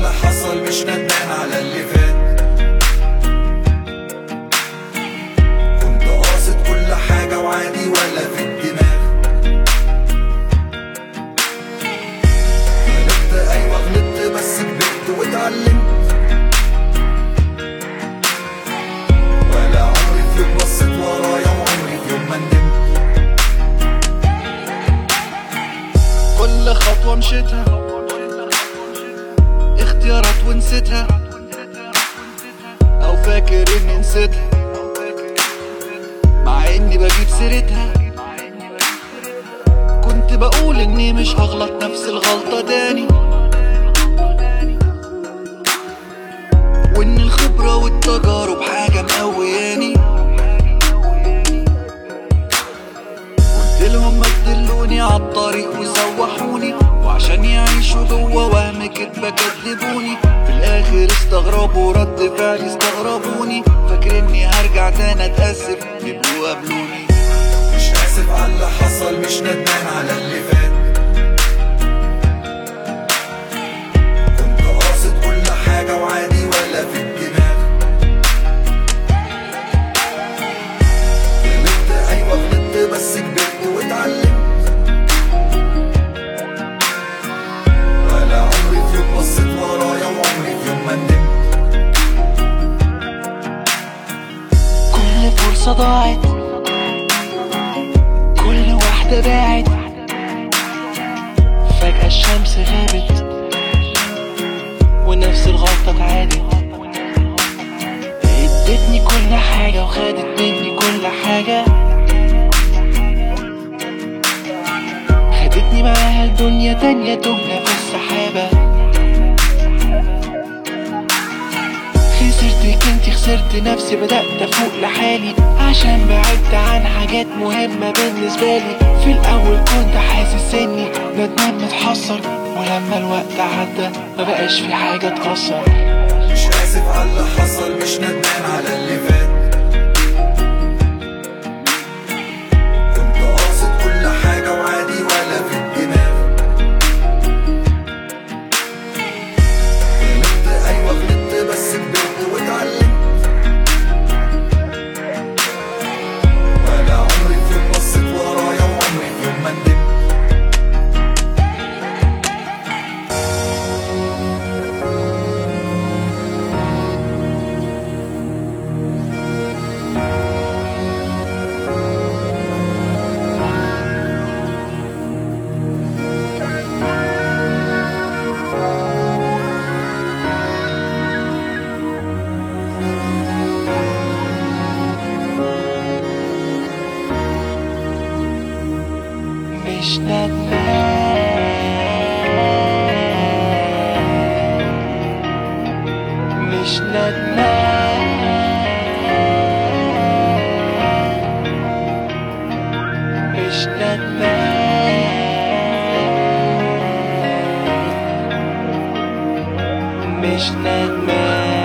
اللي حصل مش ندمان على اللي فات كنت قاصد كل حاجة وعادي ولا في الدماغ غلطت أيوة غلطت بس كبرت واتعلمت ولا عمري في يوم بصيت ورايا وعمري في يوم ما ندمت كل خطوة مشيتها اختيارات ونسيتها او فاكر اني نسيتها مع اني بجيب سيرتها كنت بقول اني مش هغلط نفس الغلطة تاني وان الخبرة والتجارب حاجة مقوياني قلت لهم ما تدلوني عالطريق وسوحوني وعشان يعيشوا جوا وهم كدبة كدبوني في الاخر استغربوا رد فعلي استغربوني فاكر اني هرجع تاني اتأسف يبقوا قابلوني مش آسف على اللي حصل مش ندمان على اللي فات كنت قاصد كل حاجة وعادي ولا في الدماغ غلطت أيوة غلطت بس كبرت واتعلمت ولا عمري في يوم بصيت ورايا وعمري في يوم ما ندمت كل فرصة ضاعت كل واحدة باعت فجأة الشمس غابت ونفس الغلطة اتعادت ادتني كل حاجة وخدت مني كل حاجة خدتني معاها لدنيا تانية تهنا في السحابة خسرتك انتي خسرت نفسي بدأت افوق لحالي عشان بعدت عن حاجات مهمة بالنسبة لي في الأول كنت حاسس اني ندمان متحسر ولما الوقت عدى ما بقاش في حاجة تأثر مش آسف على اللي حصل مش ندمان على اللي فات كنت قاصد كل حاجة وعادي ولا في الدماغ غلطت أيوة غلطت بس كبرت واتعلمت ولا عمري في يوم بصيت ورايا وعمري في يوم ما ندمت مش ندمان مش ندمان مش ندمان مش ندمان